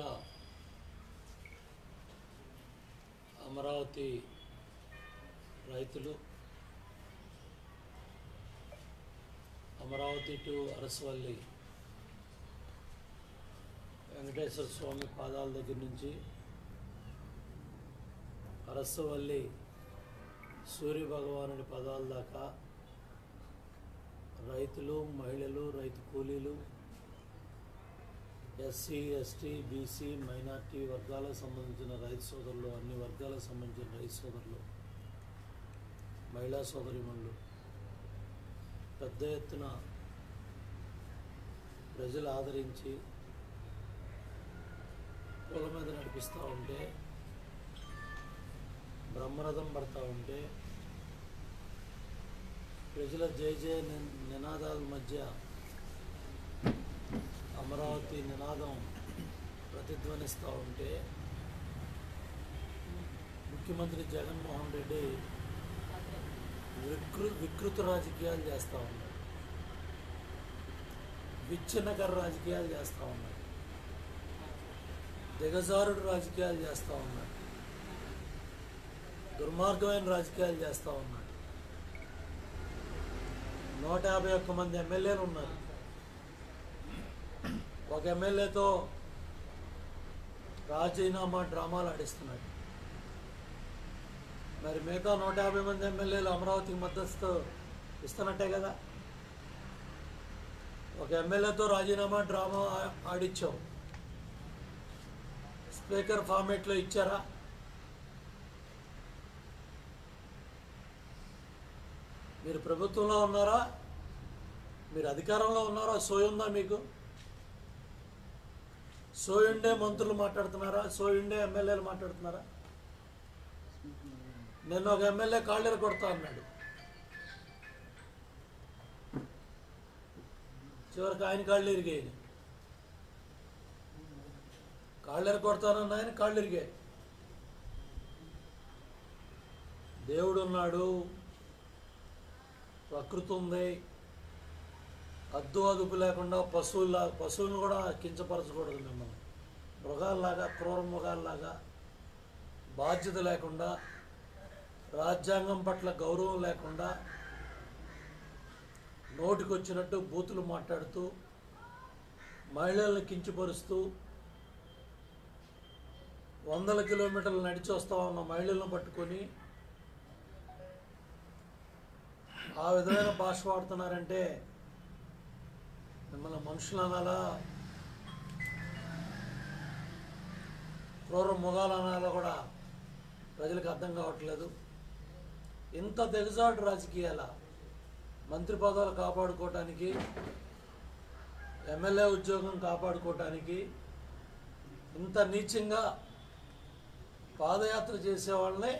ముందుగా అమరావతి రైతులు అమరావతి టు అరసవల్లి వెంకటేశ్వర స్వామి పాదాల దగ్గర నుంచి అరసవల్లి సూర్య భగవానుడి పదాల దాకా రైతులు మహిళలు రైతు కూలీలు ఎస్సీ ఎస్టీ బీసీ మైనార్టీ వర్గాలకు సంబంధించిన రైతు సోదరులు అన్ని వర్గాలకు సంబంధించిన రైతు సోదరులు మహిళా సోదరిమణులు పెద్ద ఎత్తున ప్రజలు ఆదరించి పూల మీద నడిపిస్తూ ఉంటే బ్రహ్మరథం పడతా ఉంటే ప్రజల జయ జయ ని- నినాదాల మధ్య అమరావతి నినాదం ప్రతిధ్వనిస్తూ ఉంటే ముఖ్యమంత్రి జగన్మోహన్ రెడ్డి వికృ వికృత రాజకీయాలు చేస్తూ ఉన్నాడు విచ్ఛిన్నకర రాజకీయాలు చేస్తూ ఉన్నాడు దిగజారుడు రాజకీయాలు చేస్తూ ఉన్నాడు దుర్మార్గమైన రాజకీయాలు చేస్తూ ఉన్నాడు నూట యాభై ఒక్క మంది ఎమ్మెల్యేలు ఉన్నారు ఒక ఎమ్మెల్యేతో రాజీనామా డ్రామాలు ఆడిస్తున్నాడు మరి మిగతా నూట యాభై మంది ఎమ్మెల్యేలు అమరావతికి మద్దతు ఇస్తున్నట్టే కదా ఒక ఎమ్మెల్యేతో రాజీనామా డ్రామా ఆ- ఆడిచ్చావు స్పీకర్ ఫార్మేట్లో ఇచ్చారా మీరు ప్రభుత్వంలో ఉన్నారా మీరు అధికారంలో ఉన్నారా సోయుందా మీకు సోయుండే మంత్రులు మాట్లాడుతున్నారా సోయుండే ఎమ్మెల్యేలు మాట్లాడుతున్నారా నిన్న ఒక ఎమ్మెల్యే కాళ్ళెర కొడతా అన్నాడు చివరికి ఆయన కాళ్ళు ఇరిగాయి కాళ్ళెర కొడతానన్న ఆయన కాళ్ళు ఇరిగాయి దేవుడు ఉన్నాడు ప్రకృతి ఉంది అద్దు అదుపు లేకుండా పశువుల్లా పశువులను కూడా కించపరచకూడదు మిమ్మల్ని మృగాల్లాగా క్రూర మృగాల్లాగా బాధ్యత లేకుండా రాజ్యాంగం పట్ల గౌరవం లేకుండా నోటికొచ్చినట్టు బూతులు మాట్లాడుతూ మహిళలను కించపరుస్తూ వందల కిలోమీటర్లు నడిచి వస్తా ఉన్న మహిళలను పట్టుకొని ఆ విధమైన భాష వాడుతున్నారంటే మిమ్మల్ని మనుషులు అనాలా క్రూర మొగాలు అనాలా కూడా ప్రజలకు అర్థం కావట్లేదు ఇంత దిగజాటు రాజకీయాల మంత్రి పదవులు కాపాడుకోవటానికి ఎమ్మెల్యే ఉద్యోగం కాపాడుకోవటానికి ఇంత నీచంగా పాదయాత్ర చేసే వాళ్ళని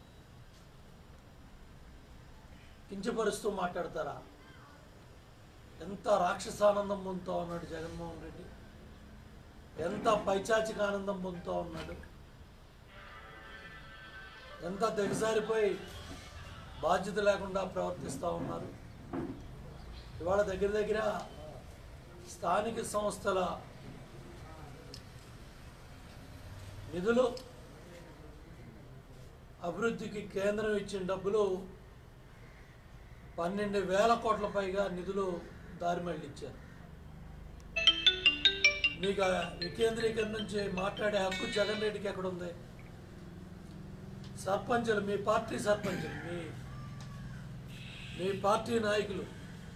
కించపరుస్తూ మాట్లాడతారా ఎంత రాక్షసానందం పొందుతూ ఉన్నాడు జగన్మోహన్ రెడ్డి ఎంత పైచాచిక ఆనందం పొందుతూ ఉన్నాడు ఎంత దిగజారిపోయి బాధ్యత లేకుండా ప్రవర్తిస్తూ ఉన్నారు ఇవాళ దగ్గర దగ్గర స్థానిక సంస్థల నిధులు అభివృద్ధికి కేంద్రం ఇచ్చిన డబ్బులు పన్నెండు వేల కోట్ల పైగా నిధులు దారి మళ్ళించారు మీకు ఆ వికేంద్రీకరణ నుంచి మాట్లాడే హక్కు జగన్ రెడ్డికి ఎక్కడ ఉంది సర్పంచులు మీ పార్టీ సర్పంచులు మీ మీ పార్టీ నాయకులు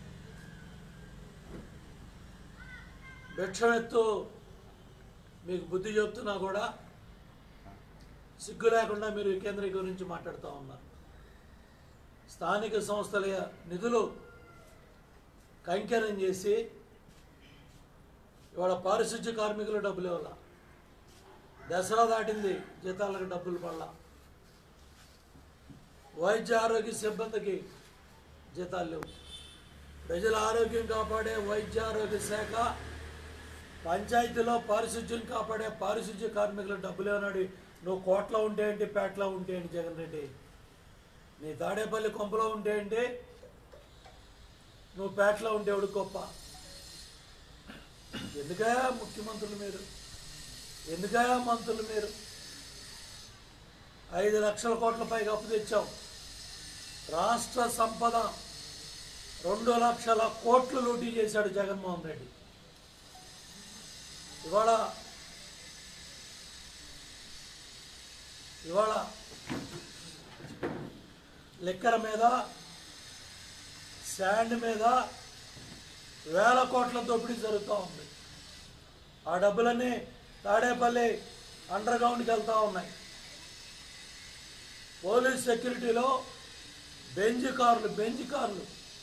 భిక్షమెత్తు మీకు బుద్ధి చెప్తున్నా కూడా సిగ్గు లేకుండా మీరు వికేంద్రీకరణ గురించి మాట్లాడుతూ ఉన్నారు స్థానిక సంస్థల నిధులు కైంకర్యం చేసి ఇవాళ పారిశుద్ధ్య కార్మికులు డబ్బులు ఇవ్వాల దసరా దాటింది జీతాలకు డబ్బులు పడాల వైద్య ఆరోగ్య సిబ్బందికి జీతాలు లేవు ప్రజల ఆరోగ్యం కాపాడే వైద్య ఆరోగ్య శాఖ పంచాయతీలో పారిశుద్ధ్యం కాపాడే పారిశుద్ధ్య కార్మికుల డబ్బులు ఏమన్నాడు నువ్వు కోట్లో ఉంటే ఏంటి పేటలో ఉంటే ఏంటి జగన్ రెడ్డి నీ తాడేపల్లి కొంపలో ఉంటే ఏంటి నువ్వు పేటలో ఉంటే ఎవడు గొప్ప ఎందుకే ముఖ్యమంత్రులు మీరు ఎందుకయా మంత్రులు మీరు ఐదు లక్షల కోట్ల పైగా అప్పు తెచ్చాం రాష్ట్ర సంపద రెండు లక్షల కోట్లు లూటీ చేశాడు జగన్మోహన్ రెడ్డి ఇవాళ ఇవాళ లెక్కల మీద శాండ్ మీద వేల కోట్ల దోపిడీ జరుగుతూ ఉంది ఆ డబ్బులన్నీ తాడేపల్లి అండర్ గ్రౌండ్కి వెళ్తూ ఉన్నాయి పోలీస్ సెక్యూరిటీలో బెంజ్ కార్లు బెంజ్ కార్లు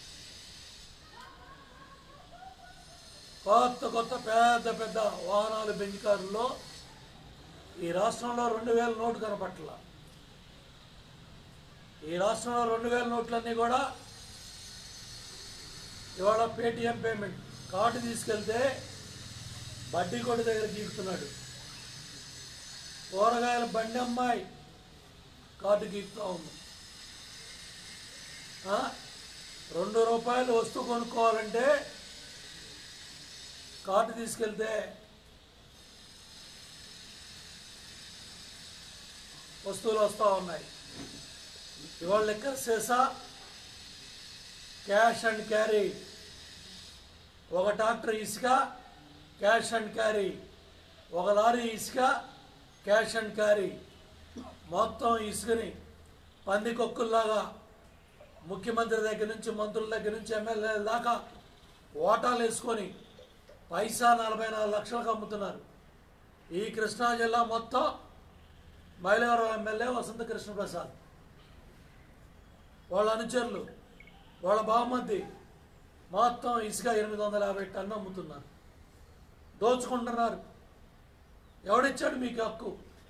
కొత్త కొత్త పెద్ద పెద్ద వాహనాలు బెంజ్ కారుల్లో ఈ రాష్ట్రంలో రెండు వేల నోటు కనపట్ల ఈ రాష్ట్రంలో రెండు వేల నోట్లన్నీ కూడా ఇవాళ పేటిఎం పేమెంట్ కార్డు తీసుకెళ్తే బడ్డీ కొట్టు దగ్గర గీకుతున్నాడు కూరగాయల బండి అమ్మాయి కార్డు గీకుతూ ఉంది ఆ? రెండు రూపాయలు వస్తువు కొనుక్కోవాలంటే కార్డు తీసుకెళ్తే వస్తువులు వస్తూ ఉన్నాయి ఇవాళ లెక్క చేసా క్యాష్ అండ్ క్యారీ ఒక ట్రాక్టర్ ఇసుక క్యాష్ అండ్ క్యారీ ఒక లారీ ఇసుక క్యాష్ అండ్ క్యారీ మొత్తం ఇసుకని పందికొక్కుల్లాగా ముఖ్యమంత్రి దగ్గర నుంచి మంత్రుల దగ్గర నుంచి ఎమ్మెల్యేల దాకా ఓటాలు వేసుకొని పైసా నలభై నాలుగు లక్షలకు అమ్ముతున్నారు ఈ కృష్ణా జిల్లా మొత్తం మైలవరం ఎమ్మెల్యే వసంత కృష్ణప్రసాద్ వాళ్ళ అనుచరులు వాళ్ళ బామ్మద్ది మొత్తం ఇసుక ఎనిమిది వందల యాభై టన్ను అమ్ముతున్నారు దోచుకుంటున్నారు ఎవడిచ్చాడు మీకు హక్కు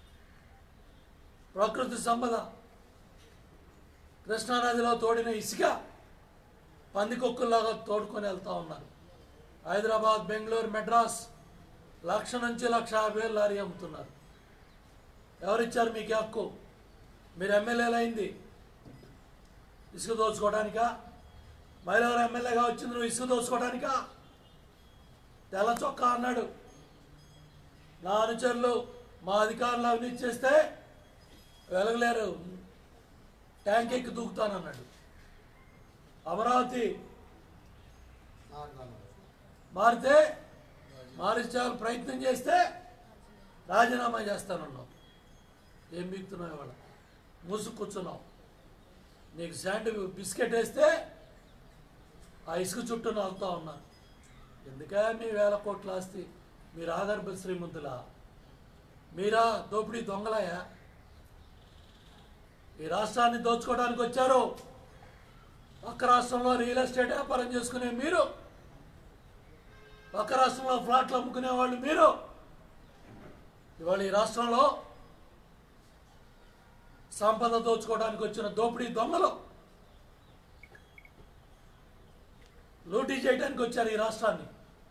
ప్రకృతి సంపద కృష్ణానదిలో తోడిన ఇసుక పందికొక్కుల్లాగా తోడుకొని వెళ్తూ ఉన్నారు హైదరాబాద్ బెంగళూరు మెడ్రాస్ లక్ష నుంచి లక్ష యాభై వేలు లారీ అమ్ముతున్నారు ఎవరిచ్చారు మీకు ఈ హక్కు మీరు ఎమ్మెల్యేలు అయింది ఇసుక దోచుకోవడానికా మైలవరం ఎమ్మెల్యేగా వచ్చింది నువ్వు ఇసుక దోచుకోవడానికా తెల్ల చొక్కా అన్నాడు నా అనుచరులు మా అధికారులు అవినీతి చేస్తే వెలగలేరు ట్యాంక్ ఎక్కి దూకుతానన్నాడు అమరావతి మారితే మారించాలని ప్రయత్నం చేస్తే రాజీనామా చేస్తానన్నావు ఏం బీక్తున్నావు ఇవాళ మూసుకు కూర్చున్నావు నీకు శాండ్ బిస్కెట్ వేస్తే ఆ ఇసుక చుట్టూ నవ్వుతా ఉన్నా ఎందుకే మీ వేల కోట్ల ఆస్తి మీరు ఆగర్భ శ్రీమంతులా మీరా దోపిడీ దొంగలయా ఈ రాష్ట్రాన్ని దోచుకోవడానికి వచ్చారు పక్క రాష్ట్రంలో రియల్ ఎస్టేట్ వ్యాపారం చేసుకునే మీరు పక్క రాష్ట్రంలో ఫ్లాట్లు అమ్ముకునే వాళ్ళు మీరు ఇవాళ ఈ రాష్ట్రంలో సంపద దోచుకోవడానికి వచ్చిన దోపిడీ దొంగలు లూటీ చేయడానికి వచ్చారు ఈ రాష్ట్రాన్ని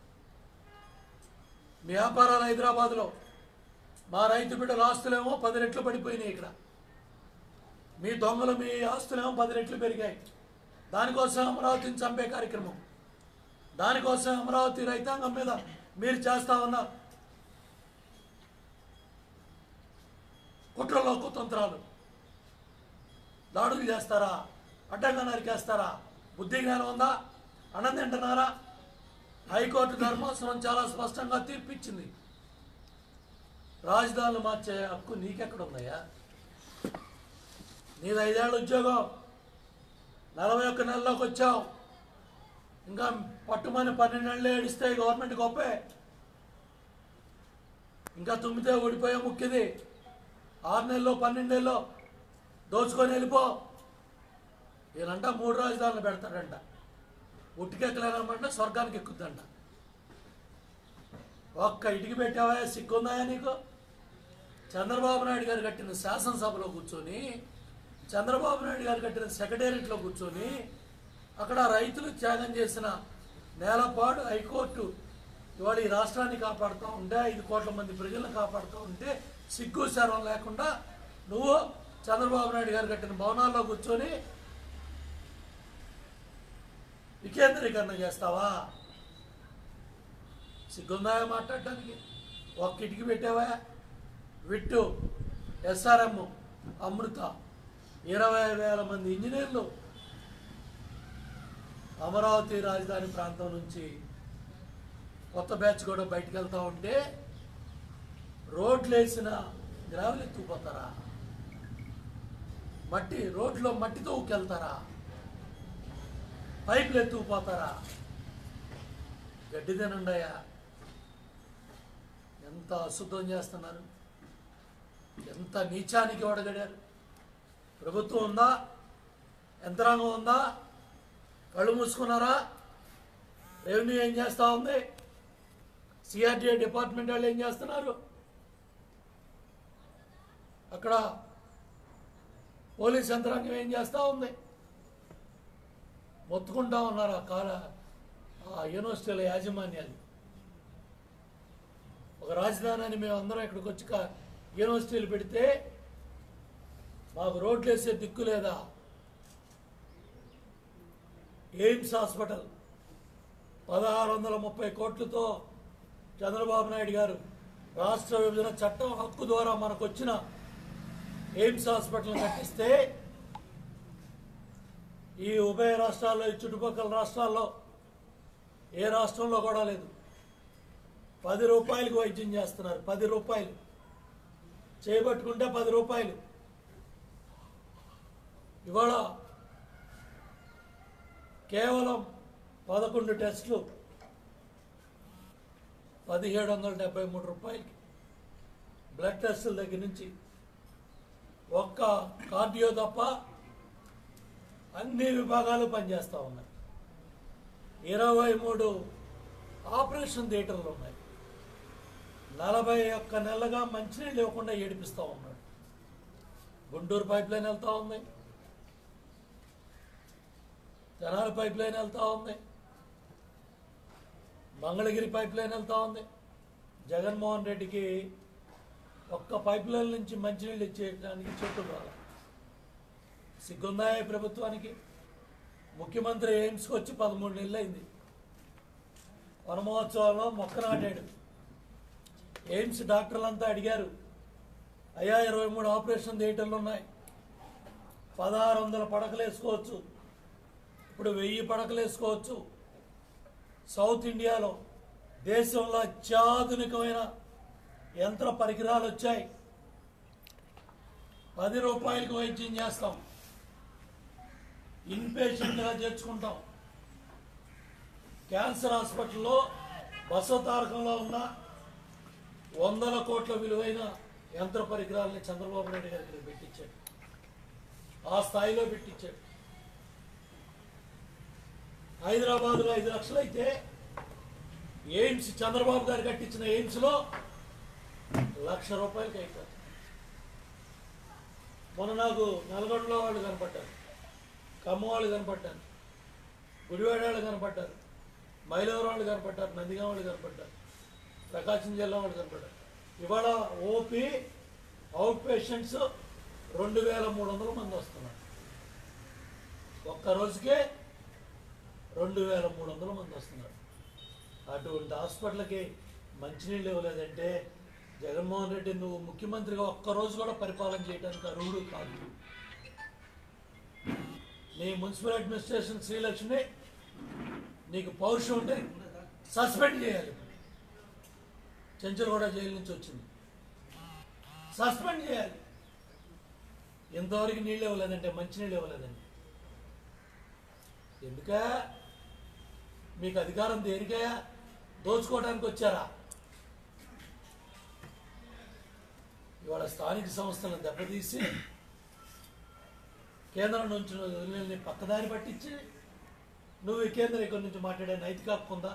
మీ వ్యాపారాలు హైదరాబాద్లో మా రైతు బిడ్డల ఆస్తులేమో పది రెట్లు పడిపోయినాయి ఇక్కడ మీ దొంగలు మీ ఆస్తులేమో పది రెట్లు పెరిగాయి దానికోసం అమరావతిని చంపే కార్యక్రమం దానికోసం అమరావతి రైతాంగం మీద మీరు చేస్తా ఉన్న కుట్రలో కుతంత్రాలు దాడులు చేస్తారా అడ్డంగా నరికేస్తారా బుద్ధి జ్ఞానం ఉందా అన్నం తింటున్నారా హైకోర్టు ధర్మాసనం చాలా స్పష్టంగా తీర్పిచ్చింది రాజధానులు మార్చే హక్కు నీకెక్కడ ఉందయ్యా నీది ఐదేళ్ళ ఉద్యోగం నలభై ఒక్క నెలలోకి వచ్చావు ఇంకా పట్టుమని పన్నెండు నెలలు ఏడిస్తే గవర్నమెంట్ గొప్పే ఇంకా తుమ్మితే ఓడిపోయే ముఖ్యది ఆరు నెలల్లో పన్నెండు నెలల్లో దోచుకొని వెళ్ళిపో ఈయనంట మూడు రాజధానులు పెడతాడంట ఉట్టికెక్కలేనమంటే స్వర్గానికి ఎక్కుద్దంట ఒక్క ఇటుకి పెట్టావా సిగ్గుందా నీకు చంద్రబాబు నాయుడు గారు కట్టిన శాసనసభలో కూర్చొని చంద్రబాబు నాయుడు గారు కట్టిన సెక్రటేరియట్లో కూర్చొని అక్కడ రైతులు త్యాగం చేసిన నేలపాడు హైకోర్టు ఇవాళ ఈ రాష్ట్రాన్ని కాపాడుతూ ఉంటే ఐదు కోట్ల మంది ప్రజలను కాపాడుతూ ఉంటే సిగ్గు శరం లేకుండా నువ్వు చంద్రబాబు నాయుడు గారు కట్టిన భవనాల్లో కూర్చొని వికేంద్రీకరణ చేస్తావా సిగ్గుందా మాట్లాడటానికి ఒక్క ఇటుకి పెట్టావా విట్టు ఎస్ఆర్ఎం అమృత ఇరవై వేల మంది ఇంజనీర్లు అమరావతి రాజధాని ప్రాంతం నుంచి కొత్త బ్యాచ్ కూడా బయటకు వెళ్తూ ఉంటే రోడ్లు వేసిన గ్రావెల్ ఎత్తుకుపోతారా మట్టి రోడ్లో మట్టితో ఊకెళ్తారా పైపులు ఎత్తుకుపోతారా గడ్డి తినండియా ఎంత అశుద్ధం చేస్తున్నారు ఎంత నీచానికి ఒడగడారు ప్రభుత్వం ఉందా యంత్రాంగం ఉందా కళ్ళు మూసుకున్నారా రెవెన్యూ ఏం చేస్తూ ఉంది సిఆర్డీఏ డిపార్ట్మెంట్ వాళ్ళు ఏం చేస్తున్నారు అక్కడ పోలీస్ యంత్రాంగం ఏం చేస్తూ ఉంది మొత్తుకుంటా ఉన్నారు ఆ కాల ఆ యూనివర్సిటీల యాజమాన్యాలు ఒక రాజధానిని మేము అందరం ఇక్కడికి వచ్చి కా- యూనివర్సిటీలు పెడితే మాకు రోడ్లు వేసే దిక్కు లేదా ఎయిమ్స్ హాస్పిటల్ పదహారు వందల ముప్పై కోట్లతో చంద్రబాబు నాయుడు గారు రాష్ట్ర విభజన చట్టం హక్కు ద్వారా మనకు వచ్చిన ఎయిమ్స్ హాస్పిటల్ కట్టిస్తే ఈ ఉభయ రాష్ట్రాల్లో ఈ చుట్టుపక్కల రాష్ట్రాల్లో ఏ రాష్ట్రంలో కూడా లేదు పది రూపాయలకు వైద్యం చేస్తున్నారు పది రూపాయలు చేయబట్టుకుంటే పది రూపాయలు ఇవాళ కేవలం పదకొండు టెస్టులు పదిహేడు వందల డెబ్బై మూడు రూపాయలకి బ్లడ్ టెస్టుల దగ్గర నుంచి ఒక్క కార్డియో తప్ప అన్ని విభాగాలు పనిచేస్తూ ఉన్నాయి ఇరవై మూడు ఆపరేషన్ థియేటర్లు ఉన్నాయి నలభై ఒక్క నెలలుగా మంచినీళ్ళు ఇవ్వకుండా ఏడిపిస్తూ ఉన్నాడు గుంటూరు పైప్ లైన్ వెళ్తూ ఉంది జనాల పైప్ లైన్ వెళ్తూ ఉంది మంగళగిరి పైప్ లైన్ వెళ్తూ ఉంది జగన్మోహన్ రెడ్డికి ఒక్క పైప్ లైన్ నుంచి మంచినీళ్ళు ఇచ్చేయడానికి చెట్టులు రాలి సిగ్గుందా ఈ ప్రభుత్వానికి ముఖ్యమంత్రి ఎయిమ్స్కి వచ్చి పదమూడు నెలలు అయింది వనమహోత్సవాల్లో మొక్క నాటాడు ఎయిమ్స్ డాక్టర్లంతా అడిగారు అయ్యా ఇరవై మూడు ఆపరేషన్ థియేటర్లు ఉన్నాయి పదహారు వందల పడకలు వేసుకోవచ్చు ఇప్పుడు వెయ్యి పడకలు వేసుకోవచ్చు సౌత్ ఇండియాలో దేశంలో అత్యాధునికమైన యంత్ర పరికరాలు వచ్చాయి పది రూపాయలకు వైద్యం చేస్తాం ఇన్పేషెంట్గా చేర్చుకుంటాం క్యాన్సర్ హాస్పిటల్లో బసవతారకంలో ఉన్న వందల కోట్ల విలువైన యంత్ర పరికరాలని చంద్రబాబు నాయుడు గారి దగ్గర పెట్టించాడు ఆ స్థాయిలో పెట్టించాడు హైదరాబాద్లో ఐదు లక్షలు అయితే ఎయిమ్స్ చంద్రబాబు గారు కట్టించిన ఎయిమ్స్లో లక్ష రూపాయలకి అవుతారు మొన్న నాకు నల్గొండలో వాళ్ళు కనపడ్డారు ఖమ్మం వాళ్ళు కనపడ్డారు గుడివాడ వాళ్ళు కనపడ్డారు మైలవరం వాళ్ళు కనపడ్డారు నందిగాం వాళ్ళు కనపడ్డారు ప్రకాశం జిల్లా వాళ్ళు కనపడ్డారు ఇవాళ ఓపీ అవుట్ పేషెంట్స్ రెండు వేల మూడు వందల మంది వస్తున్నారు ఒక్క రోజుకే రెండు వేల మూడు వందల మంది వస్తున్నారు అటువంటి హాస్పిటల్కి మంచినీళ్ళు ఇవ్వలేదంటే జగన్మోహన్ రెడ్డి నువ్వు ముఖ్యమంత్రిగా ఒక్క రోజు కూడా పరిపాలన చేయడానికి అర్హుడు కాదు నీ మున్సిపల్ అడ్మినిస్ట్రేషన్ శ్రీలక్ష్మి నీకు పౌరుషం ఉంటే సస్పెండ్ చేయాలి చెంచలగూడ జైలు నుంచి వచ్చింది సస్పెండ్ చేయాలి ఇంతవరకు నీళ్ళు ఇవ్వలేదంటే మంచినీళ్ళు ఇవ్వలేదండి ఎందుక మీకు అధికారం దేనికే దోచుకోవడానికి వచ్చారా ఇవాళ స్థానిక సంస్థలను దెబ్బతీసి కేంద్రం నుంచి వదిలిని పక్కదారి పట్టించి నువ్వు ఈ కేంద్రం ఇక్కడి నుంచి మాట్లాడే నైతిక హక్కు ఉందా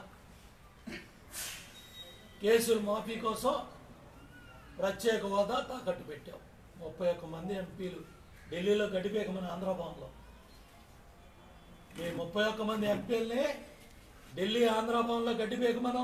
కేసుల మాఫీ కోసం ప్రత్యేక హోదా తాకట్టు పెట్టావు ముప్పై ఒక్క మంది ఎంపీలు ఢిల్లీలో గడిపేకమని ఆంధ్రభవన్లో మీ ముప్పై ఒక్క మంది ఎంపీలని ఢిల్లీ ఆంధ్రభవన్లో గడ్డిపేకమను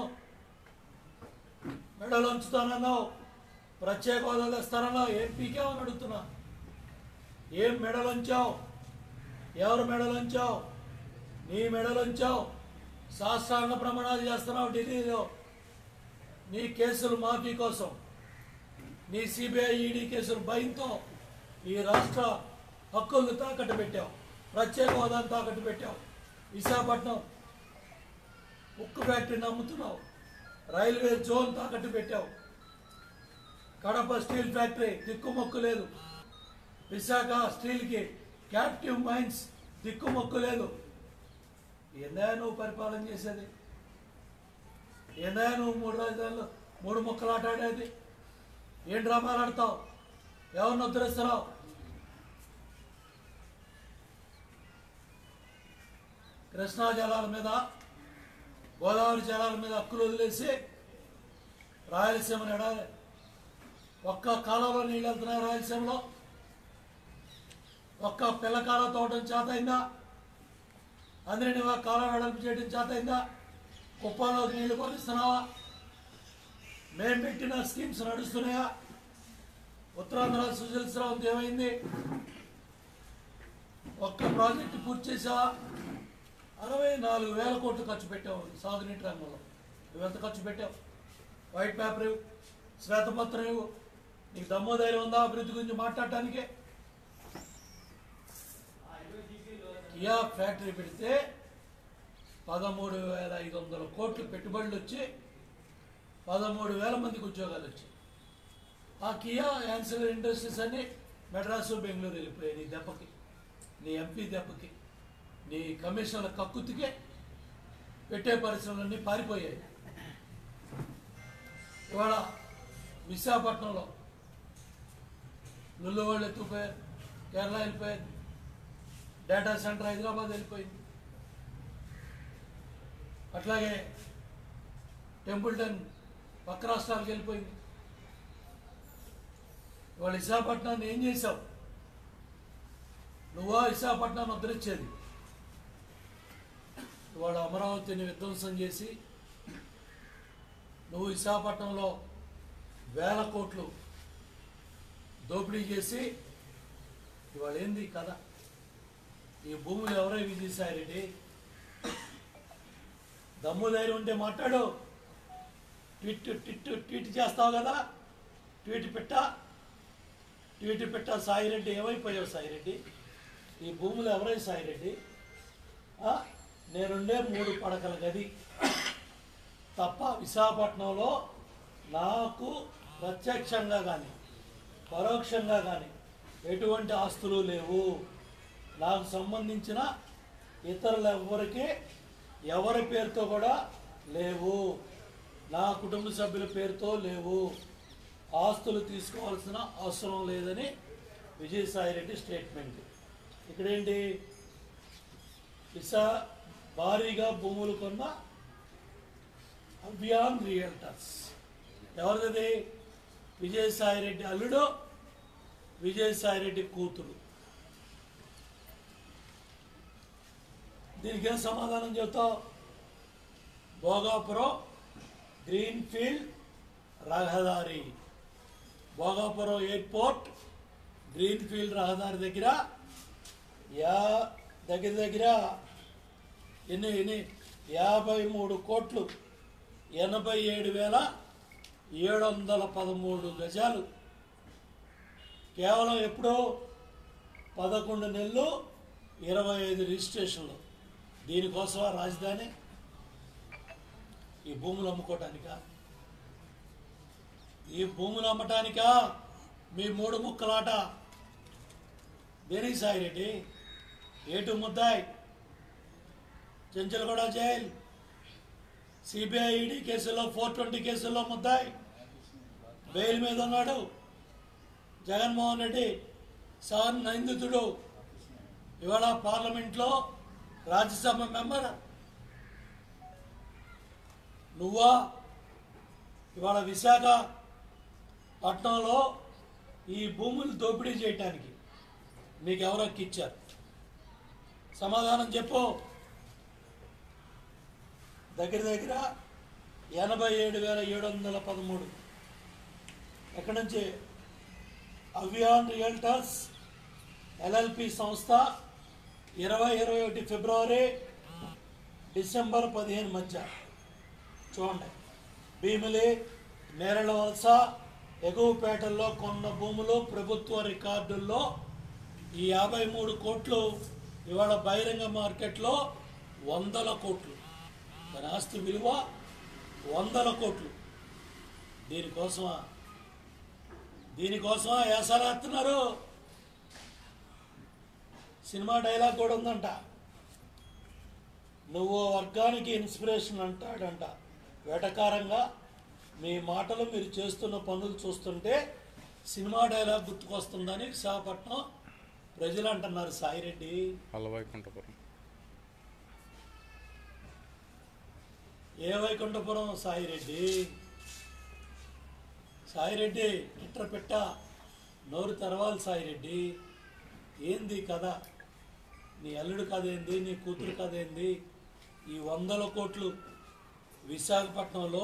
మెడలు ఉంచుతానన్నావు ప్రత్యేక హోదా తెస్తానన్నావు ఏం పీకేమని అడుగుతున్నా ఏం మెడలు ఉంచావు ఎవరు మెడలు ఉంచావు నీ మెడలు ఉంచావు శాస్త్రాంగ ప్రమాణాలు చేస్తున్నావు ఢిల్లీలో నీ కేసులు మాఫీ కోసం నీ సిబిఐ ఈడీ కేసులు భయంతో ఈ రాష్ట్ర హక్కులను తాకట్టు పెట్టావు ప్రత్యేక హోదాను తాకట్టు పెట్టావు విశాఖపట్నం ఉక్కు ఫ్యాక్టరీని నమ్ముతున్నావు రైల్వే జోన్ తాకట్టు పెట్టావు కడప స్టీల్ ఫ్యాక్టరీ దిక్కుమొక్కు లేదు విశాఖ స్టీల్కి క్యాప్టివ్ మైన్స్ దిక్కుమొక్కు లేదు ఏందా నువ్వు పరిపాలన చేసేది ఏందా నువ్వు మూడు రాజధానులు మూడు ముక్కలు ఆట ఆడేది ఏం డ్రామాలు ఆడతావు ఎవరిని ఉద్ధరిస్తున్నావు కృష్ణా జలాల మీద గోదావరి జలాల మీద హక్కులు వదిలేసి రాయలసీమను ఎడాలి ఒక్క కాలంలో నీళ్ళు వెళ్తున్నాయి రాయలసీమలో ఒక్క పిల్లకాల తోటం చేతైందా అందరినీ వా కాలం వెడల్పు చేయడం చేతైందా కుప్పంలోకి నీళ్లు పంపిస్తున్నావా మేం పెట్టిన స్కీమ్స్ నడుస్తున్నాయా ఉత్తరాంధ్ర సుజల స్రవంతి ఏమైంది ఒక్క ప్రాజెక్టు పూర్తి చేసావా అరవై నాలుగు వేల కోట్లు ఖర్చు పెట్టావు సాగునీటి రంగంలో నువ్వెంత ఖర్చు పెట్టావు వైట్ పేపర్ ఇవ్వు శ్వేతపత్రం ఇవ్వు నీకు దమ్ము ధైర్యం ఉందా అభివృద్ధి గురించి మాట్లాడటానికే కియా ఫ్యాక్టరీ పెడితే పదమూడు వేల ఐదు వందల కోట్లు పెట్టుబడులు వచ్చి పదమూడు వేల మందికి ఉద్యోగాలు వచ్చాయి ఆ కియా యాన్సిలర్ ఇండస్ట్రీస్ అన్ని మెడ్రాసు బెంగళూరు వెళ్ళిపోయాయి నీ దెబ్బకి నీ ఎంపీ దెబ్బకి నీ కమిషన్ల కక్కుతికే పెట్టే పరిశ్రమలన్నీ పారిపోయాయి ఇవాళ విశాఖపట్నంలో లుల్లు వాళ్ళు ఎత్తుకుపోయారు కేరళ వెళ్ళిపోయారు డేటా సెంటర్ హైదరాబాద్ వెళ్ళిపోయింది అట్లాగే టెంపుల్టన్ పక్క రాష్ట్రాలకు వెళ్ళిపోయింది ఇవాళ విశాఖపట్నాన్ని ఏం చేశావు నువ్వా విశాఖపట్నాన్ని ఉద్ధరించేది ఇవాళ అమరావతిని విధ్వంసం చేసి నువ్వు విశాఖపట్నంలో వేల కోట్లు దోపిడీ చేసి ఇవాళ ఏంది కథ ఈ భూములు ఎవరై విజయసాయిరెడ్డి దమ్ము ధైర్యం ఉంటే మాట్లాడు ట్వీట్ ట్విట్ ట్వీట్ చేస్తావు కదా ట్వీట్ పెట్ట ట్వీట్ పెట్ట సాయిరెడ్డి ఏమైపోయావు సాయిరెడ్డి ఈ భూములు ఎవరై సాయిరెడ్డి ఆ? నేనుండే మూడు పడకల గది తప్ప విశాఖపట్నంలో నాకు ప్రత్యక్షంగా కానీ పరోక్షంగా కానీ ఎటువంటి ఆస్తులు లేవు నాకు సంబంధించిన ఇతరులు ఎవ్వరికి ఎవరి పేరుతో కూడా లేవు నా కుటుంబ సభ్యుల పేరుతో లేవు ఆస్తులు తీసుకోవాల్సిన అవసరం లేదని విజయసాయిరెడ్డి స్టేట్మెంట్ ఇక్కడేంటి విశా భారీగా భూములు కొన్న అభియాన్ రియల్టర్స్ ఎవరిది విజయసాయిరెడ్డి అల్లుడు విజయసాయిరెడ్డి కూతురు దీనికి ఏం సమాధానం చెబుతావు భోగాపురం గ్రీన్ఫీల్డ్ రహదారి భోగాపురం ఎయిర్పోర్ట్ గ్రీన్ఫీల్డ్ రహదారి దగ్గర యా దగ్గర దగ్గర ఎన్ని ఎన్ని యాభై మూడు కోట్లు ఎనభై ఏడు వేల ఏడు వందల పదమూడు గజాలు కేవలం ఎప్పుడో పదకొండు నెలలు ఇరవై ఐదు రిజిస్ట్రేషన్లు దీనికోసం ఆ రాజధాని ఈ భూములు అమ్ముకోవటానికా ఈ భూములు అమ్మటానికా మీ మూడు ముక్కలాట దేనికి సాయిరెడ్డి ఏటు ముద్దాయి చెంచలగూడ జైల్ సిబిఐ ఈడీ కేసుల్లో ఫోర్ ట్వంటీ కేసుల్లో ముద్దాయి బెయిల్ మీద ఉన్నాడు జగన్మోహన్ రెడ్డి సార్ నిందితుడు ఇవాళ పార్లమెంట్లో రాజ్యసభ మెంబర్ నువ్వా ఇవాళ విశాఖ పట్నంలో ఈ భూములు దోపిడీ చేయటానికి మీకు ఎవరో ఇచ్చారు సమాధానం చెప్పు దగ్గర దగ్గర ఎనభై ఏడు వేల ఏడు వందల పదమూడు ఎక్కడి నుంచి అవియాన్ రియల్టర్స్ ఎల్ఎల్పి సంస్థ ఇరవై ఇరవై ఒకటి ఫిబ్రవరి డిసెంబర్ పదిహేను మధ్య చూడండి భీమిలి నేరళ వలస ఎగువపేటల్లో కొన్న భూములు ప్రభుత్వ రికార్డుల్లో ఈ యాభై మూడు కోట్లు ఇవాళ బహిరంగ మార్కెట్లో వందల కోట్లు దాని ఆస్తి విలువ వందల కోట్లు దీనికోసమా దీనికోసమా వేసాలేస్తున్నారు సినిమా డైలాగ్ కూడా ఉందంట నువ్వు వర్గానికి ఇన్స్పిరేషన్ అంటాడంట వెటకారంగా మీ మాటలు మీరు చేస్తున్న పనులు చూస్తుంటే సినిమా డైలాగ్ గుర్తుకొస్తుందని విశాఖపట్నం ప్రజలు అంటున్నారు సాయిరెడ్డి అల్లవైకుంఠపురం ఏ వైకుంఠపురం సాయిరెడ్డి సాయిరెడ్డి ఇట్ర పెట్ట నోరు తెరవాలి సాయిరెడ్డి ఏంది కథ నీ అల్లుడు కథ ఏంది నీ కూతురు కథ ఏంది ఈ వందల కోట్లు విశాఖపట్నంలో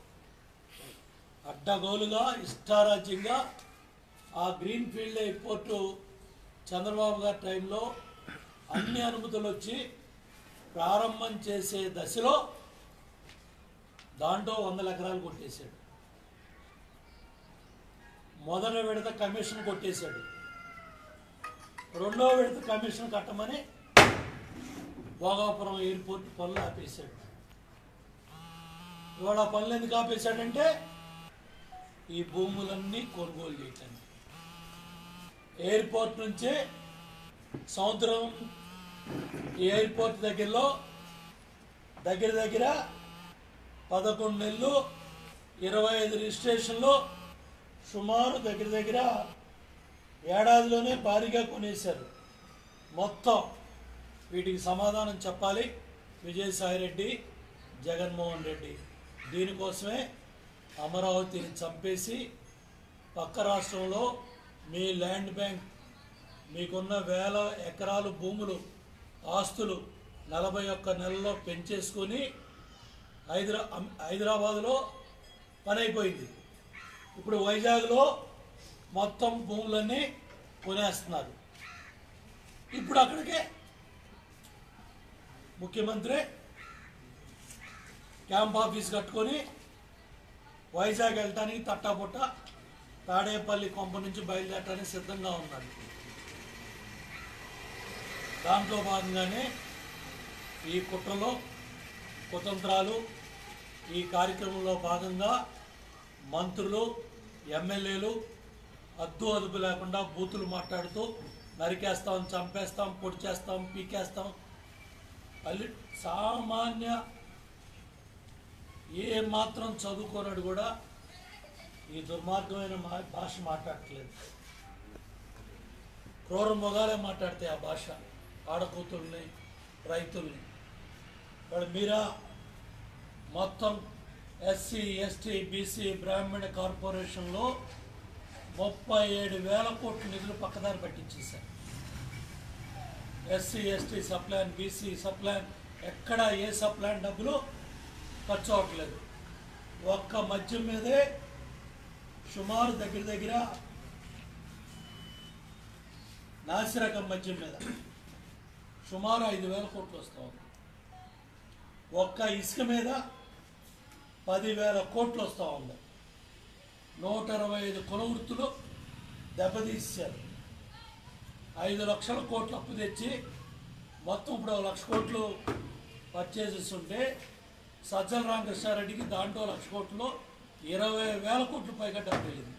అడ్డగోలుగా ఇష్టారాజ్యంగా ఆ గ్రీన్ ఫీల్డ్ ఎయిర్పోర్టు చంద్రబాబు గారి టైంలో అన్ని అనుమతులు వచ్చి ప్రారంభం చేసే దశలో దాంట్లో వందల ఎకరాలు కొట్టేశాడు మొదటి విడత కమిషన్ కొట్టేశాడు రెండో విడత కమిషన్ కట్టమని భోగాపురం ఎయిర్పోర్ట్ పనులు ఆపేశాడు ఇవాళ ఆ పనులు ఎందుకు ఆపేశాడంటే ఈ భూములన్నీ కొనుగోలు చేయటానికి ఎయిర్పోర్ట్ నుంచి సముద్రం ఈ ఎయిర్పోర్ట్ దగ్గరలో దగ్గర దగ్గర పదకొండు నెలలు ఇరవై ఐదు రిజిస్ట్రేషన్లు సుమారు దగ్గర దగ్గర ఏడాదిలోనే భారీగా కొనేశారు మొత్తం వీటికి సమాధానం చెప్పాలి విజయసాయిరెడ్డి జగన్మోహన్ రెడ్డి దీనికోసమే అమరావతిని చంపేసి పక్క రాష్ట్రంలో మీ ల్యాండ్ బ్యాంక్ మీకున్న వేల ఎకరాలు భూములు ఆస్తులు నలభై ఒక్క నెలలో పెంచేసుకొని హైదరా అమ్- హైదరాబాదులో పని అయిపోయింది ఇప్పుడు వైజాగ్లో మొత్తం భూములన్నీ కొనేస్తున్నారు ఇప్పుడు అక్కడికే ముఖ్యమంత్రి క్యాంప్ ఆఫీస్ కట్టుకొని వైజాగ్ వెళ్ళటానికి తట్టాపుట్ట తాడేపల్లి కొంప నుంచి బయలుదేరటానికి సిద్ధంగా ఉన్నాడు దాంట్లో భాగంగానే ఈ కుట్రలో కుతంత్రాలు ఈ కార్యక్రమంలో భాగంగా మంత్రులు ఎమ్మెల్యేలు అద్దు అదుపు లేకుండా బూతులు మాట్లాడుతూ నరికేస్తాం చంపేస్తాం పొడి చేస్తాం పీకేస్తాం అల్లి సామాన్య ఏ మాత్రం చదువుకోనాడు కూడా ఈ దుర్మార్గమైన మా- భాష మాట్లాడట్లేదు క్రూర మొగాలే మాట్లాడతాయి ఆ భాష ఆడకూతుల్ని రైతుల్ని ఇప్పుడు మీరా మొత్తం ఎస్సీ ఎస్టీ బీసీ బ్రాహ్మణ కార్పొరేషన్లో ముప్పై ఏడు వేల కోట్ల నిధులు పక్కదారి పట్టించేశారు SC ST sub plan BC sub plan ఎక్కడ ఏ సప్లాన్ డబ్బులు ఖర్చు అవ్వట్లేదు ఒక్క మద్యం మీదే సుమారు దగ్గర దగ్గర నాసిరకం మద్యం మీద సుమారు ఐదు వేల కోట్లు వస్తూ ఉంది ఒక్క ఇసుక మీద పదివేల కోట్లు వస్తూ ఉంది నూట ఇరవై ఐదు కులవృత్తులు దెబ్బతీశారు ఐదు లక్షల కోట్లు అప్పు తెచ్చి మొత్తం ఇప్పుడు ఒక లక్ష కోట్లు పర్చేసెస్ ఉంటే సజ్జల రామకృష్ణారెడ్డికి దాంట్లో లక్ష కోట్లు ఇరవై వేల కోట్లు పైగా డబ్బు వెళ్ళింది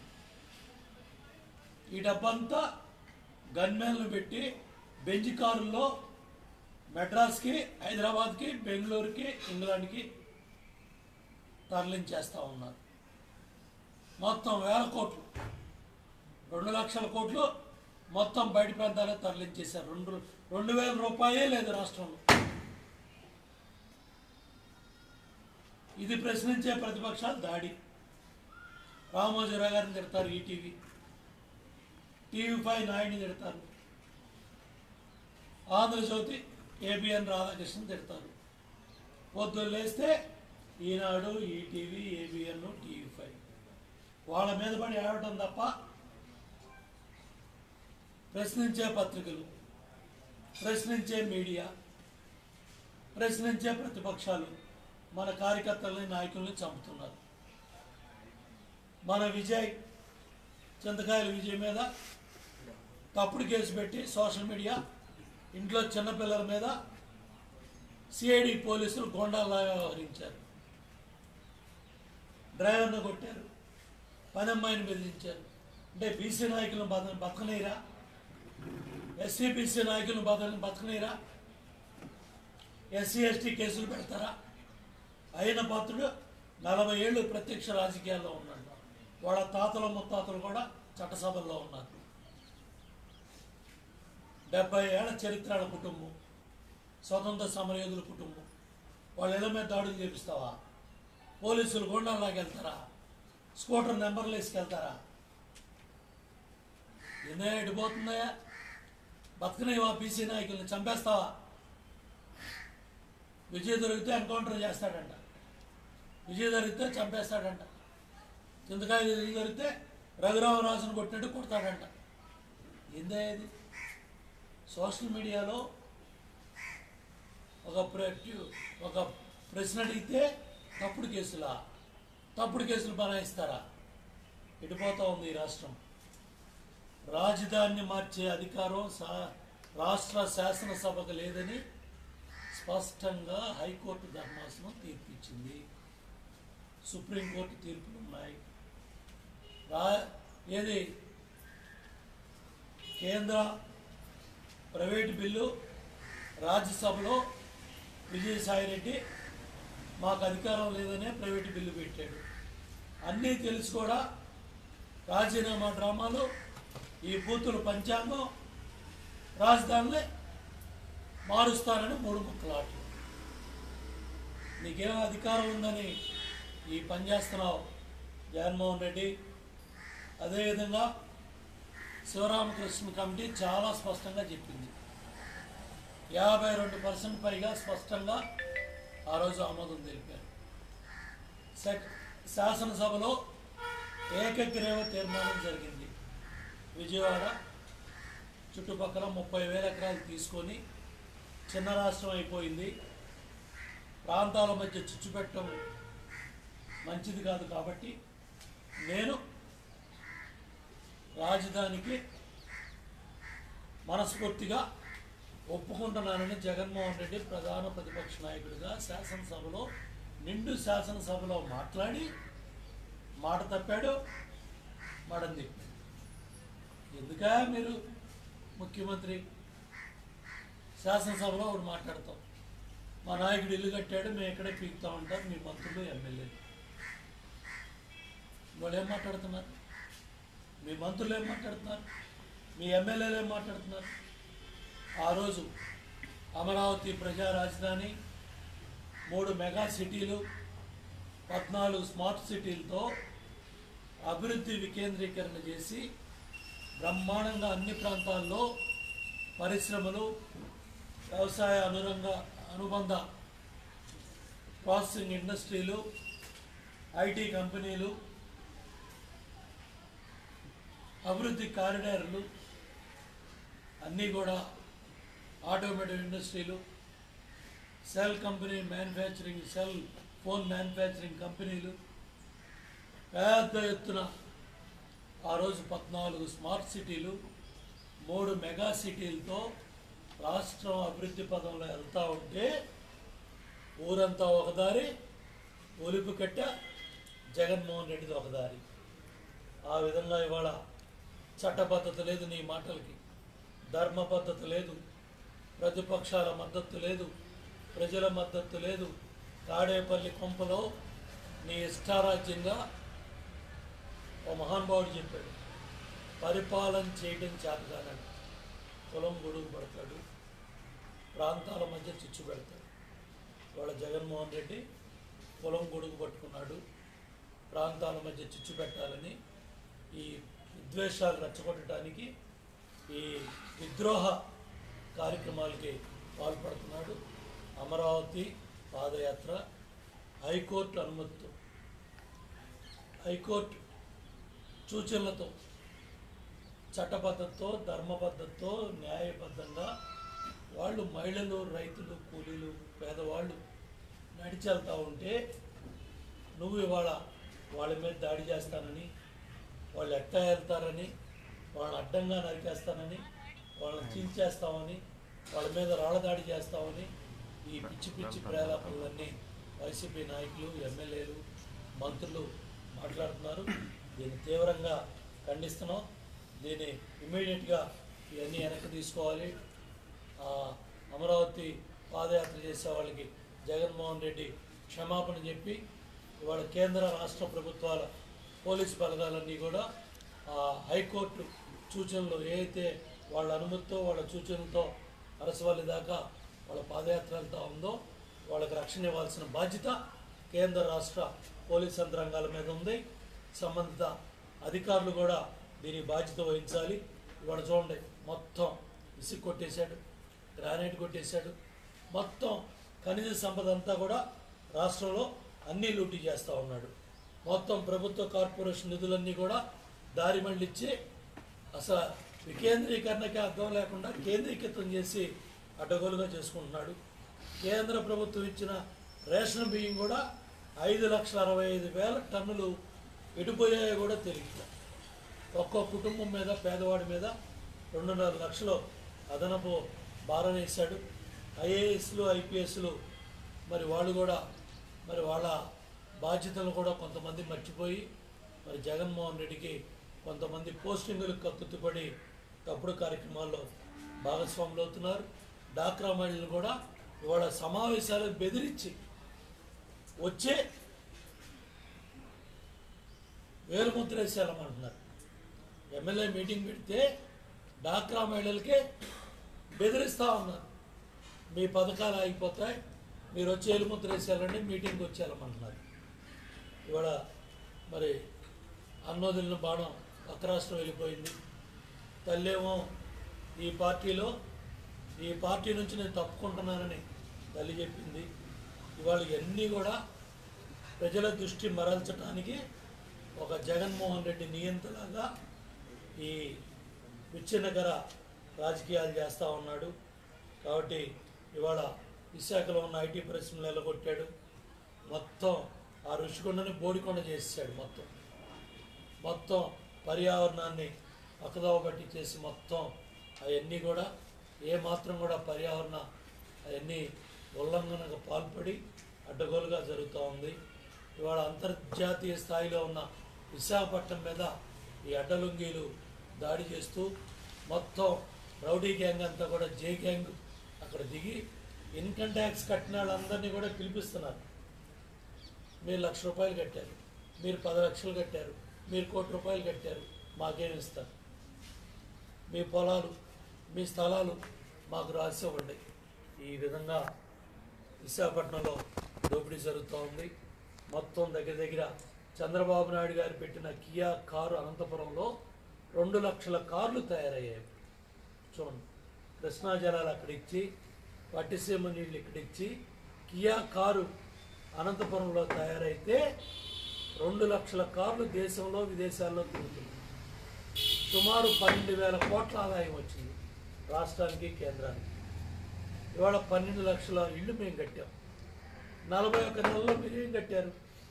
ఈ డబ్బంతా గన్మెన్లు పెట్టి బెంజ్ కారుల్లో మెడ్రాస్కి హైదరాబాద్కి బెంగళూరుకి ఇంగ్లాండ్కి తరలించేస్తూ ఉన్నారు మొత్తం వేల కోట్లు రెండు లక్షల కోట్లు మొత్తం బయట ప్రాంతాలకు తరలించేశారు రెండు రెండు వేల రూపాయే లేదు రాష్ట్రంలో ఇది ప్రశ్నించే ప్రతిపక్షాలు దాడి రామోజీరావు గారిని తిడతారు ఈటీవీ టీవీ ఫైవ్ నాయుడిని తిడతారు ఆంధ్రజ్యోతి ఏబిఎన్ రాధాకృష్ణ తిడతారు పొద్దున్న లేస్తే Eenadu ETV ABN TV five వాళ్ళ మీద పడి ఏడటం తప్ప ప్రశ్నించే పత్రికలు ప్రశ్నించే మీడియా ప్రశ్నించే ప్రతిపక్షాలు మన కార్యకర్తలని నాయకుల్ని చంపుతున్నారు మన విజయ్ చింతకాయల విజయ్ మీద తప్పుడు కేసు పెట్టి సోషల్ మీడియా ఇంట్లో చిన్నపిల్లల మీద సిఐడి పోలీసులు గోండాలా వ్యవహరించారు డ్రైవర్ను కొట్టారు పని అమ్మాయిని బెదిరించారు అంటే బీసీ నాయకులను బత బతకనీరా ఎస్సీ బీసీ నాయకులను బత బతకనీరా ఎస్సీ ఎస్టీ కేసులు పెడతారా అయిన పాత్రుడు నలభై ఏళ్ళు ప్రత్యక్ష రాజకీయాల్లో ఉన్నాడు వాళ్ళ తాతలు ముత్తాతలు కూడా చట్టసభల్లో ఉన్నారు డెబ్బై ఏళ్ల చరిత్రల కుటుంబం స్వతంత్ర సమరయోధుల కుటుంబం వాళ్ళ ఇళ్ళ మీద దాడులు చేపిస్తావా పోలీసులు గుండాలాగా వెళ్తారా స్కూటర్ నెంబర్లు వేసుకెళ్తారా ఎన్నే ఎడిపోతుందయా బతకనేవా బీసీ నాయకుల్ని చంపేస్తావా విజయ్ దొరికితే ఎన్కౌంటర్ చేస్తాడంట విజయ్ దొరికితే చంపేస్తాడంట చింతకాయ విజయ్ దొరికితే రఘురామరాజును కొట్టినట్టు కొడతాడంట ఏందే ఇది సోషల్ మీడియాలో ఒక ప్ర- ఒక ప్రశ్న అడిగితే తప్పుడు కేసులా తప్పుడు కేసులు బనాయిస్తారా ఎడిపోతా ఉంది ఈ రాష్ట్రం రాజధానిని మార్చే అధికారం సా రాష్ట్ర శాసనసభకు లేదని స్పష్టంగా హైకోర్టు ధర్మాసనం తీర్పిచ్చింది సుప్రీంకోర్టు తీర్పులు ఉన్నాయి రా ఏది కేంద్ర ప్రైవేటు బిల్లు రాజ్యసభలో విజయసాయిరెడ్డి మాకు అధికారం లేదనే ప్రైవేటు బిల్లు పెట్టాడు అన్నీ తెలిసి కూడా రాజీనామా డ్రామాలు ఈ బూతుల పంచాంగం రాజధానిని మారుస్తానని మూడు ముక్కలాట్లు నీకేం అధికారం ఉందని ఈ పని చేస్తున్నావు జగన్మోహన్ రెడ్డి అదేవిధంగా శివరామకృష్ణ కమిటీ చాలా స్పష్టంగా చెప్పింది యాభై రెండు పర్సెంట్ పైగా స్పష్టంగా ఆ రోజు ఆమోదం తెలిపారు సెక్ శాసనసభలో ఏకగ్రీవ తీర్మానం జరిగింది విజయవాడ చుట్టుపక్కల ముప్పై వేల ఎకరాలు తీసుకొని చిన్న రాష్ట్రం అయిపోయింది ప్రాంతాల మధ్య చిచ్చు పెట్టడం మంచిది కాదు కాబట్టి నేను రాజధానికి మనస్ఫూర్తిగా ఒప్పుకుంటున్నానని జగన్మోహన్ రెడ్డి ప్రధాన ప్రతిపక్ష నాయకుడిగా శాసనసభలో నిండు శాసనసభలో మాట్లాడి మాట తప్పాడు మాటని తిప్పాడు ఎందుకా మీరు ముఖ్యమంత్రి శాసనసభలో ఒకటి మాట్లాడతాం మా నాయకుడు ఇల్లు కట్టాడు మేము ఎక్కడే పీకుతా ఉంటాం మీ మంత్రులు ఎమ్మెల్యేలు వాళ్ళు ఏం మాట్లాడుతున్నారు మీ మంత్రులు ఏం మాట్లాడుతున్నారు మీ ఎమ్మెల్యేలు ఏం మాట్లాడుతున్నారు ఆ రోజు అమరావతి ప్రజా రాజధాని మూడు మెగా సిటీలు పద్నాలుగు స్మార్ట్ సిటీలతో అభివృద్ధి వికేంద్రీకరణ చేసి బ్రహ్మాండంగా అన్ని ప్రాంతాల్లో పరిశ్రమలు వ్యవసాయ అనురంగ అనుబంధ ప్రాసెసింగ్ ఇండస్ట్రీలు ఐటీ కంపెనీలు అభివృద్ధి కారిడార్లు అన్నీ కూడా ఆటోమేటివ్ ఇండస్ట్రీలు cell company manufacturing cell phone manufacturing కంపెనీలు పెద్ద ఎత్తున ఆ రోజు పద్నాలుగు స్మార్ట్ సిటీలు మూడు మెగా సిటీలతో రాష్ట్రం అభివృద్ధి పదంలో వెళ్తూ ఉంటే ఊరంతా ఒకదారి ఒలిపు కట్ట జగన్మోహన్ రెడ్డిది ఒకదారి ఆ విధంగా ఇవాళ చట్టబద్ధత లేదు నీ మాటలకి ధర్మబద్ధత లేదు ప్రతిపక్షాల మద్దతు లేదు ప్రజల మద్దతు లేదు తాడేపల్లి కొంపలో నీ ఇష్టారాజ్యంగా ఓ మహానుభావుడు చెప్పాడు పరిపాలన చేయడం చేతగానని కులం గొడుగు పడతాడు ప్రాంతాల మధ్య చిచ్చు పెడతాడు ఇవాళ జగన్మోహన్ రెడ్డి కులం గొడుగు పట్టుకున్నాడు ప్రాంతాల మధ్య చిచ్చు పెట్టాలని ఈ విద్వేషాలు రెచ్చగొట్టడానికి ఈ విద్రోహ కార్యక్రమాలకి పాల్పడుతున్నాడు అమరావతి పాదయాత్ర హైకోర్టు అనుమతితో హైకోర్టు సూచనలతో చట్టబద్ధతతో ధర్మబద్ధతతో న్యాయబద్ధంగా వాళ్ళు మహిళలు రైతులు కూలీలు పేదవాళ్ళు నడిచి వెళ్తూ ఉంటే నువ్వు ఇవాళ వాళ్ళ మీద దాడి చేస్తానని వాళ్ళు ఎట్టా వెళ్తారని వాళ్ళని అడ్డంగా నరికేస్తానని వాళ్ళని చీల్చేస్తామని వాళ్ళ మీద రాళ్ళదాడి చేస్తామని ఈ పిచ్చి పిచ్చి ప్రేలాపనలన్నీ వైసీపీ నాయకులు ఎమ్మెల్యేలు మంత్రులు మాట్లాడుతున్నారు దీన్ని తీవ్రంగా ఖండిస్తున్నాం దీన్ని ఇమీడియట్గా ఇవన్నీ వెనక్కి తీసుకోవాలి ఆ, అమరావతి పాదయాత్ర చేసే వాళ్ళకి జగన్మోహన్ రెడ్డి క్షమాపణ చెప్పి ఇవాళ కేంద్ర రాష్ట్ర ప్రభుత్వాల పోలీస్ బలగాలన్నీ కూడా ఆ, హైకోర్టు సూచనలు ఏ అయితే వాళ్ళ అనుమతితో వాళ్ళ సూచనలతో అరసవల్లి దాకా వాళ్ళ పాదయాత్ర వెళ్తా ఉందో వాళ్ళకి రక్షణ ఇవ్వాల్సిన బాధ్యత కేంద్ర రాష్ట్ర పోలీస్ యంత్రాంగాల మీద ఉంది సంబంధిత అధికారులు కూడా దీనికి బాధ్యత వహించాలి ఇవాళ చూడండి మొత్తం ఇసుక కొట్టేశాడు గ్రానైట్ కొట్టేశాడు మొత్తం ఖనిజ సంపద అంతా కూడా రాష్ట్రంలో అన్నీ లూటీ చేస్తూ ఉన్నాడు మొత్తం ప్రభుత్వ కార్పొరేషన్ నిధులన్నీ కూడా దారి మళ్ళించి అసలు వికేంద్రీకరణకి అర్థం లేకుండా కేంద్రీకృతం చేసి అడ్డగోలుగా చేసుకుంటున్నాడు కేంద్ర ప్రభుత్వం ఇచ్చిన రేషన్ బియ్యం కూడా ఐదు లక్షల అరవై ఐదు వేల టన్నులు ఎడిపోయాయో కూడా తెలియదు ఒక్కో కుటుంబం మీద పేదవాడి మీద రెండున్నర లక్షలు అదనపు భారం వేశాడు ఐఏఎస్లు ఐపీఎస్లు మరి వాళ్ళు కూడా మరి వాళ్ళ బాధ్యతలు కూడా కొంతమంది మర్చిపోయి మరి జగన్మోహన్ రెడ్డికి కొంతమంది పోస్టింగులకు కక్కుతుపడి తప్పుడు కార్యక్రమాల్లో భాగస్వాములు అవుతున్నారు డాక్రా మహిళలు కూడా ఇవాళ సమావేశాలు బెదిరించి వచ్చే వేలుముద్ర వేసేయాలమంటున్నారు ఎమ్మెల్యే మీటింగ్ పెడితే డాక్రా మహిళలకి బెదిరిస్తూ ఉన్నారు మీ పథకాలు ఆగిపోతాయి మీరు వచ్చి ఏలుముద్ర వేసేయాలండి మీటింగ్కి వచ్చేయాలమంటున్నారు ఇవాళ మరి అన్నోదిలిన బాణం పక్క రాష్ట్రం వెళ్ళిపోయింది తల్లేమో ఈ పార్టీలో ఈ పార్టీ నుంచి నేను తప్పుకుంటున్నానని తల్లి చెప్పింది ఇవాళ ఇవన్నీ కూడా ప్రజల దృష్టి మరల్చడానికి ఒక జగన్మోహన్ రెడ్డి నియంతలాగా ఈ విచ్ఛిన్నకర రాజకీయాలు చేస్తూ ఉన్నాడు కాబట్టి ఇవాళ విశాఖలో ఉన్న ఐటీ పరిశ్రమలు ఎల్లగొట్టాడు మొత్తం ఆ ఋషికొండని బోడికొండ చేసేసాడు మొత్తం మొత్తం పర్యావరణాన్ని పక్కదోవ పట్టించేసి మొత్తం అవన్నీ కూడా ఏ మాత్రం కూడా పర్యావరణ అవన్నీ ఉల్లంఘనకు పాల్పడి అడ్డగోలుగా జరుగుతూ ఉంది ఇవాళ అంతర్జాతీయ స్థాయిలో ఉన్న విశాఖపట్నం మీద ఈ అడ్డలుంగీలు దాడి చేస్తూ మొత్తం రౌడీ గ్యాంగ్ అంతా కూడా జే గ్యాంగ్ అక్కడ దిగి ఇన్కమ్ ట్యాక్స్ కట్టిన వాళ్ళందరినీ కూడా పిలిపిస్తున్నారు మీరు లక్ష రూపాయలు కట్టారు మీరు పది లక్షలు కట్టారు మీరు కోటి రూపాయలు కట్టారు మాకేమి ఇస్తారు మీ పొలాలు మీ స్థలాలు మాకు రాసి ఇవ్వండి ఈ విధంగా విశాఖపట్నంలో దోపిడీ జరుగుతూ ఉంది మొత్తం దగ్గర దగ్గర చంద్రబాబు నాయుడు గారు పెట్టిన కియా కారు అనంతపురంలో రెండు లక్షల కార్లు తయారయ్యాయి చూడండి కృష్ణా జలాలు అక్కడ ఇచ్చి పట్టిసీమ నీళ్ళు ఇక్కడ ఇచ్చి కియా కారు అనంతపురంలో తయారైతే రెండు లక్షల కార్లు దేశంలో విదేశాల్లో తిరుగుతుంది సుమారు పన్నెండు వేల కోట్ల ఆదాయం వచ్చింది రాష్ట్రానికి కేంద్రానికి ఇవాళ పన్నెండు లక్షల ఇళ్ళు మేము కట్టాం నలభై ఒక్క నెలలో మీరు ఏం కట్టారు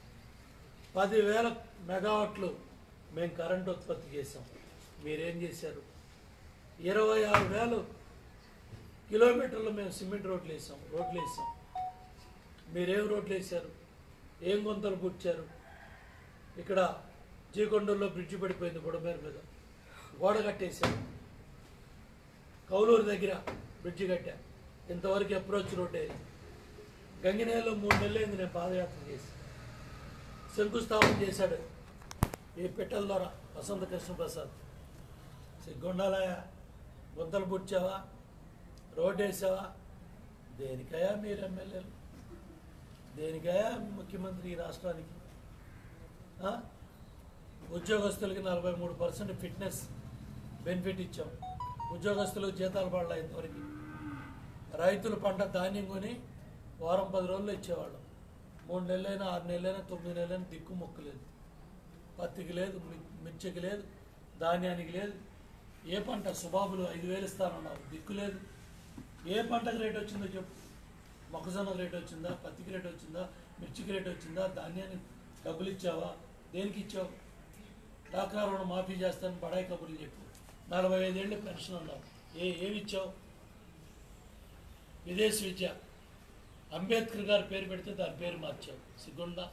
పదివేల మెగావాట్లు మేము కరెంట్ ఉత్పత్తి చేసాం మీరేం చేశారు ఇరవై ఆరు వేలు కిలోమీటర్లు మేము సిమెంట్ రోడ్లు వేసాం రోడ్లు వేసాం మీరేం రోడ్లు వేశారు ఏం గుంతలు పుచ్చారు ఇక్కడ జీకొండూరులో బ్రిడ్జి పడిపోయింది బుడమేరు మీద గోడ కట్టేశారు కౌలూరు దగ్గర బ్రిడ్జి కట్టా ఇంతవరకు అప్రోచ్ రోడ్ వేయాలి గంగినేలో మూడు నెలలైంది నేను పాదయాత్ర చేసి శంకుస్థాపన చేశాడు ఈ పిట్టల ద్వారా వసంత కృష్ణ ప్రసాద్ సిగ్గుండాలయ గుంతలు పుచ్చావా రోడ్ వేసావా దేనికయా మీరు ఎమ్మెల్యేలు దేనికయా ముఖ్యమంత్రి ఈ రాష్ట్రానికి ఆ? ఉద్యోగస్తులకి నలభై మూడు పర్సెంట్ ఫిట్నెస్ బెనిఫిట్ ఇచ్చాం ఉద్యోగస్తులకు జీతాలు పడలే ఇంతవరకు రైతులు పంట ధాన్యం కొని వారం పది రోజులు ఇచ్చేవాళ్ళం మూడు నెలలైనా ఆరు నెలలైనా తొమ్మిది నెలలైనా దిక్కు మొక్కు లేదు పత్తికి లేదు మి- మిర్చికి లేదు ధాన్యానికి లేదు ఏ పంట సుబాబులు ఐదు వేలు ఇస్తానన్నావు దిక్కు లేదు ఏ పంటకు రేట్ వచ్చిందో చెప్పు మొక్కజొన్నకు రేట్ వచ్చిందా పత్తికి రేట్ వచ్చిందా మిర్చికి రేట్ వచ్చిందా ధాన్యానికి డబ్బులు ఇచ్చావా దేనికి ఇచ్చావు డాక్రా రుణం మాఫీ చేస్తాను బడాయి కబుర్లు చెప్పు నలభై ఐదేళ్ళు పెన్షన్ అన్నావు ఏ ఏమి ఇచ్చావు విదేశీ విద్య అంబేద్కర్ గారి పేరు పెడితే దాని పేరు మార్చావు సిగ్గుండా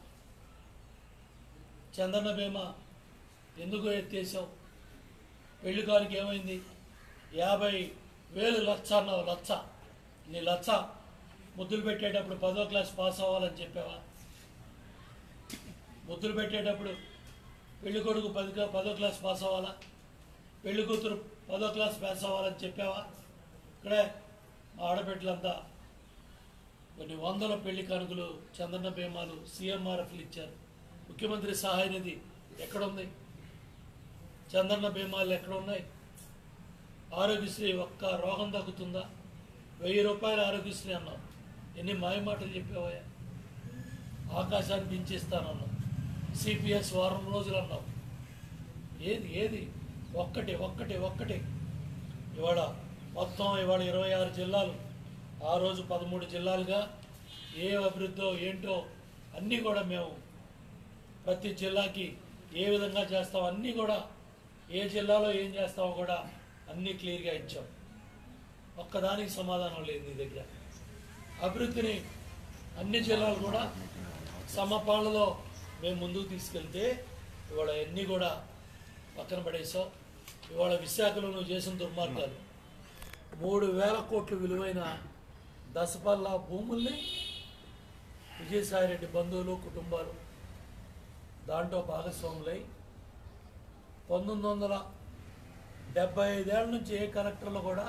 చందన్న బీమా ఎందుకు ఎత్తేసావు పెళ్లి కాలికి ఏమైంది యాభై వేలు లచ్చ అన్నావు లచ్చ నీ లచ్చ ముద్దులు పెట్టేటప్పుడు పదో క్లాస్ పాస్ అవ్వాలని చెప్పావా ముద్దులు పెట్టేటప్పుడు పెళ్లి కొడుకు పది క్లా- పదో క్లాస్ పాస్ అవ్వాలా పెళ్లి కూతురు పదో క్లాస్ పాస్ అవ్వాలని చెప్పావా ఇక్కడే మా ఆడబిడ్డలంతా కొన్ని వందల పెళ్లి కానుకలు చందన్న బీమాలు సీఎంఆర్ఎఫ్లు ఇచ్చారు ముఖ్యమంత్రి సహాయ నిధి ఎక్కడుంది చందన్న బీమాలు ఎక్కడ ఉన్నాయి ఆరోగ్యశ్రీ ఒక్క రోగం తగ్గుతుందా వెయ్యి రూపాయలు ఆరోగ్యశ్రీ అన్నావు ఎన్ని మాయమాటలు చెప్పావయ్యా ఆకాశాన్ని దించేస్తానన్నావు సిపిఎస్ వారం రోజులు అన్నావు ఏది ఏది ఒక్కటే ఒక్కటే ఒక్కటే ఇవాళ మొత్తం ఇవాళ ఇరవై ఆరు జిల్లాలు ఆ రోజు పదమూడు జిల్లాలుగా ఏ అభివృద్ధో ఏంటో అన్నీ కూడా మేము ప్రతి జిల్లాకి ఏ విధంగా చేస్తాం అన్నీ కూడా ఏ జిల్లాలో ఏం చేస్తామో కూడా అన్నీ క్లియర్గా ఇచ్చాం ఒక్కదానికి సమాధానం లేదు నీ దగ్గర అభివృద్ధిని అన్ని జిల్లాలు కూడా సమపాలలో మేము ముందుకు తీసుకెళ్తే ఇవాళ అన్నీ కూడా పక్కన పడేసాం ఇవాళ విశాఖలో నువ్వు చేసిన దుర్మార్గాలు మూడు వేల కోట్ల విలువైన దశపల్ల భూముల్ని విజయసాయిరెడ్డి బంధువులు కుటుంబాలు దాంట్లో భాగస్వాములై పంతొమ్మిది వందల డెబ్బై ఐదేళ్ల నుంచి ఏ కలెక్టర్లు కూడా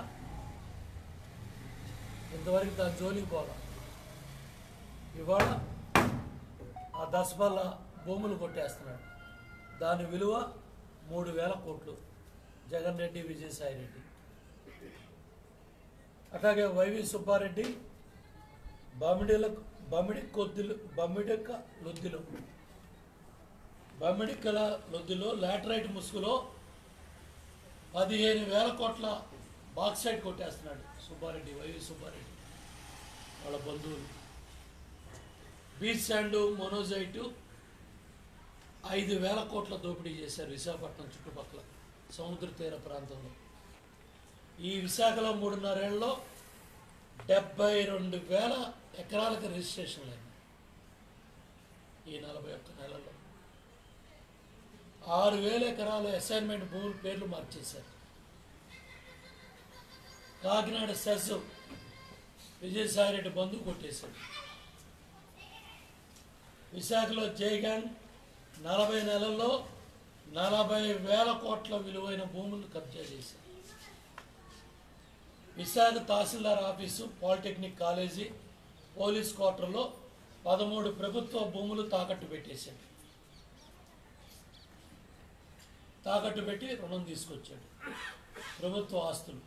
ఇంతవరకు దాని జోలికి పోలా ఇవాళ ఆ దశపల్ల భూములు కొట్టేస్తున్నాడు దాని విలువ మూడు వేల కోట్లు జగన్ రెడ్డి విజయసాయి రెడ్డి అట్లాగే వైవి సుబ్బారెడ్డి బమిడిల బమిడి కొద్దులు బమిడిక లొద్దిలో బమిడికల లొద్దిలో లాటరైట్ ముసుగులో పదిహేను వేల కోట్ల బాక్సైట్ కొట్టేస్తున్నాడు సుబ్బారెడ్డి వైవి సుబ్బారెడ్డి వాళ్ళ బంధువులు బీచ్ శాండ్ మొనోజైటు ఐదు వేల కోట్ల దోపిడీ చేశారు విశాఖపట్నం చుట్టుపక్కల సముద్ర తీర ప్రాంతంలో ఈ విశాఖలో మూడున్నరేళ్లలో డెబ్బై రెండు వేల ఎకరాలకు రిజిస్ట్రేషన్లు అయినాయి ఈ నలభై ఒక్క నెలల్లో ఆరు వేల ఎకరాల అసైన్మెంట్ భూముల పేర్లు మార్చేశారు కాకినాడ సెస్ విజయసాయిరెడ్డి బంధు కొట్టేశాడు విశాఖలో జైగాన్ నలభై నెలల్లో నలభై వేల కోట్ల విలువైన భూములు కబ్జా చేశారు Visakha tahsildar office polytechnic college police క్వార్టర్లో పదమూడు ప్రభుత్వ భూములు తాకట్టు పెట్టేశాడు తాకట్టు పెట్టి రుణం తీసుకొచ్చాడు ప్రభుత్వ ఆస్తులు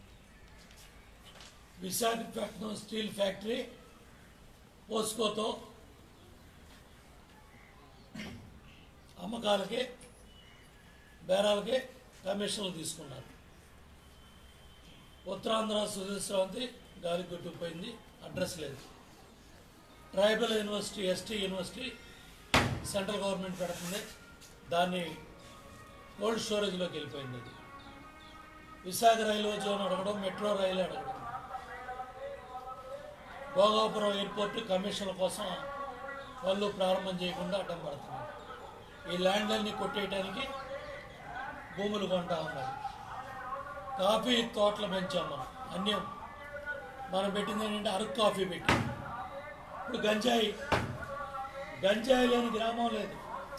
విశాఖపట్నం స్టీల్ ఫ్యాక్టరీ పోస్కోతో అమ్మకాలకి బేరాలకి కమిషన్లు తీసుకున్నారు ఉత్తరాంధ్ర సుధీశ్రావంతి గాలి కొట్టుకుపోయింది అడ్రస్ లేదు tribal university ST university central government పెడుతుంది దాన్ని కోల్డ్ స్టోరేజ్లోకి వెళ్ళిపోయింది అది విశాఖ రైల్వే జోన్ అడగడం మెట్రో రైలు అడగడం భోగాపురం ఎయిర్పోర్ట్ కమిషన్ల కోసం వాళ్ళు ప్రారంభం చేయకుండా అడ్డం పడుతున్నారు ఈ ల్యాండ్లన్నీ కొట్టేయడానికి భూములు కొంటా ఉన్నారు కాఫీ తోటలు పెంచాం మనం అన్యం మనం పెట్టింది ఏంటంటే అరకు కాఫీ పెట్టి ఇప్పుడు గంజాయి గంజాయి లేని గ్రామం లేదు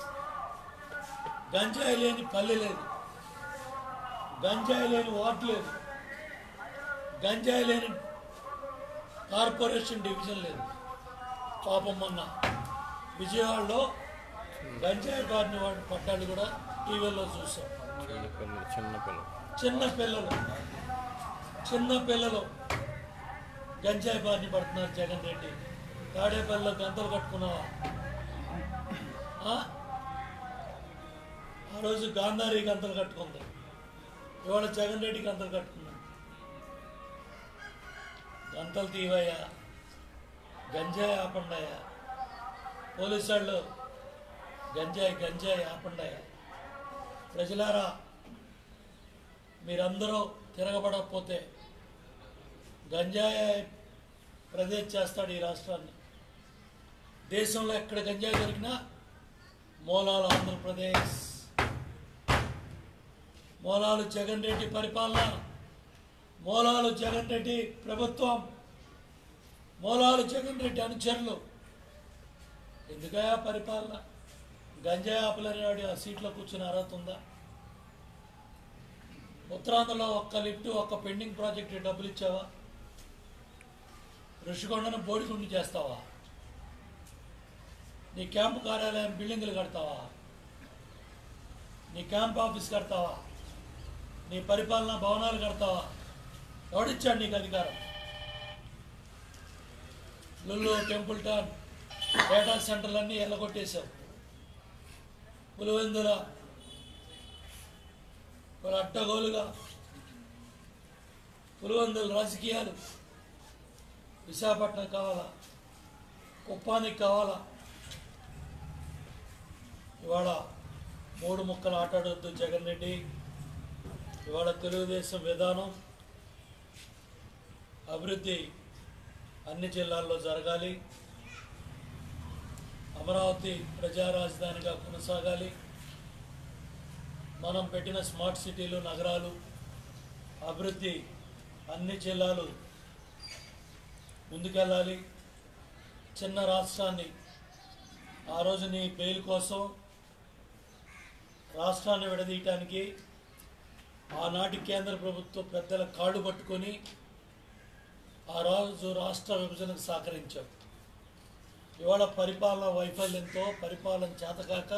గంజాయి లేని పల్లె లేదు గంజాయి లేని వార్డు లేదు గంజాయి లేని కార్పొరేషన్ డివిజన్ లేదు పాపం మొన్న విజయవాడలో గంజాయి బారిన వాడి పట్టాలు కూడా టీవీలో చూసాం చిన్న పిల్లలు చిన్న పిల్లలు చిన్న పిల్లలు చిన్న పిల్లలు గంజాయి బారిన పడుతున్నారు జగన్ రెడ్డి తాడేపల్లిలో గంతలు కట్టుకున్నావా ఆ? ఆ రోజు గాంధారి గంతలు కట్టుకుంది ఇవాళ జగన్ రెడ్డి గంతలు కట్టుకున్నాడు గంతలు తీవయ్యా గంజాయి ఆపండాయా పోలీసు వాళ్ళు గంజాయి గంజాయి ఆపండాయా ప్రజలారా మీరందరూ తిరగబడకపోతే గంజాయి ప్రదేశ్ చేస్తాడు ఈ రాష్ట్రాన్ని దేశంలో ఎక్కడ గంజాయి దొరికినా మూలాలు ఆంధ్రప్రదేశ్ మూలాలు జగన్ రెడ్డి పరిపాలన మూలాలు జగన్ రెడ్డి ప్రభుత్వం మూలాలు జగన్ రెడ్డి అనుచరులు ఎందుకయా పరిపాలన గంజాయి ఆపలేనివాడి ఆ సీట్లో కూర్చుని అర్హత ఉందా ఉత్తరాంధ్రలో ఒక్క లిఫ్ట్ ఒక్క పెండింగ్ ప్రాజెక్ట్ డబ్బులు ఇచ్చావా ఋషికొండను బోడిగుండు చేస్తావా నీ క్యాంపు కార్యాలయం బిల్డింగులు కడతావా నీ క్యాంప్ ఆఫీస్ కడతావా నీ పరిపాలనా భవనాలు కడతావా ఎవడిచ్చాడు నీకు అధికారం లుల్లు టెంపుల్ టౌన్ డేటా సెంటర్లన్నీ ఎల్లగొట్టేశావు పులివెందుల మరి అడ్డగోలుగా పులివెందుల రాజకీయాలు విశాఖపట్నం కావాలా కుప్పానికి కావాలా ఇవాళ మూడు ముక్కలు ఆటాడొద్దు జగన్ రెడ్డి ఇవాళ తెలుగుదేశం విధానం అభివృద్ధి అన్ని జిల్లాల్లో జరగాలి అమరావతి ప్రజా రాజధానిగా కొనసాగాలి మనం పెట్టిన స్మార్ట్ సిటీలు నగరాలు అభివృద్ధి అన్ని జిల్లాలు ముందుకెళ్ళాలి చిన్న రాష్ట్రాన్ని ఆ రోజు నీ బెయిల్ కోసం రాష్ట్రాన్ని విడదీయటానికి ఆనాటి కేంద్ర ప్రభుత్వ పెద్దల కాళ్ళు పట్టుకొని ఆ రోజు రాష్ట్ర విభజనకు సహకరించాం ఇవాళ పరిపాలన వైఫల్యంతో పరిపాలన చేతకాక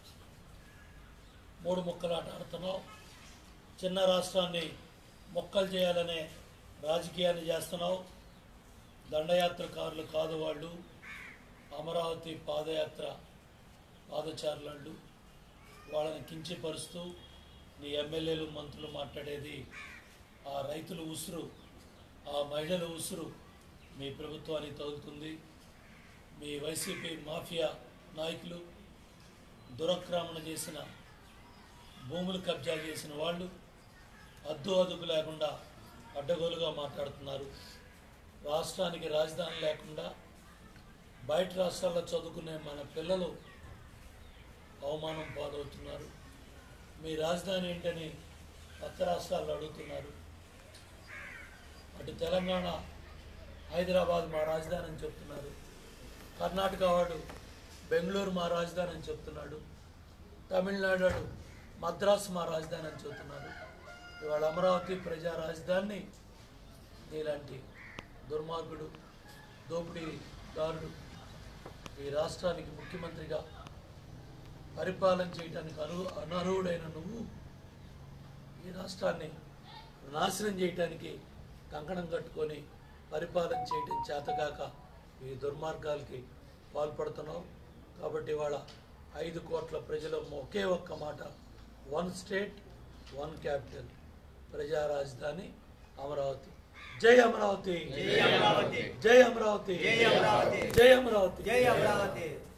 మూడు ముక్కలాట ఆడుతున్నావు చిన్న రాష్ట్రాన్ని మొక్కలు చేయాలనే రాజకీయాన్ని చేస్తున్నావు దండయాత్రకారులు కాదు వాళ్ళు అమరావతి పాదయాత్ర పాదచారులు వాళ్ళని కించపరుస్తూ నీ ఎమ్మెల్యేలు మంత్రులు మాట్లాడేది ఆ రైతుల ఉసురు ఆ మహిళల ఉసురు మీ ప్రభుత్వానికి తగులుతుంది మీ వైసీపీ మాఫియా నాయకులు దురక్రమణ చేసిన భూములు కబ్జా చేసిన వాళ్ళు అద్దు అదుపు లేకుండా అడ్డగోలుగా మాట్లాడుతున్నారు రాష్ట్రానికి రాజధాని లేకుండా బయట రాష్ట్రాల్లో చదువుకునే మన పిల్లలు అవమానం పాలవుతున్నారు మీ రాజధాని ఏంటని పక్క రాష్ట్రాల్లో అడుగుతున్నారు అటు తెలంగాణ హైదరాబాద్ మా రాజధాని అని చెప్తున్నారు కర్ణాటక వాడు బెంగళూరు మా రాజధాని అని చెప్తున్నాడు తమిళనాడు వాడు మద్రాసు మా రాజధాని అని చెప్తున్నారు ఇవాళ అమరావతి ప్రజా రాజధానిని ఇలాంటి దుర్మార్గుడు దోపిడీదారుడు ఈ రాష్ట్రానికి ముఖ్యమంత్రిగా పరిపాలన చేయడానికి అను అనర్హుడైన నువ్వు ఈ రాష్ట్రాన్ని నాశనం చేయటానికి కంకణం కట్టుకొని పరిపాలన చేయడం చేతగాక ఈ దుర్మార్గాలకి పాల్పడుతున్నావు కాబట్టి ఇవాళ ఐదు కోట్ల ప్రజల ఒకే ఒక్క మాట వన్ స్టేట్ వన్ క్యాపిటల్ ప్రజా రాజధాని అమరావతి జై అమరావతి జై అమరావతి జై అమరావతి జై అమరావతి జై అమరావతి జై అమరావతి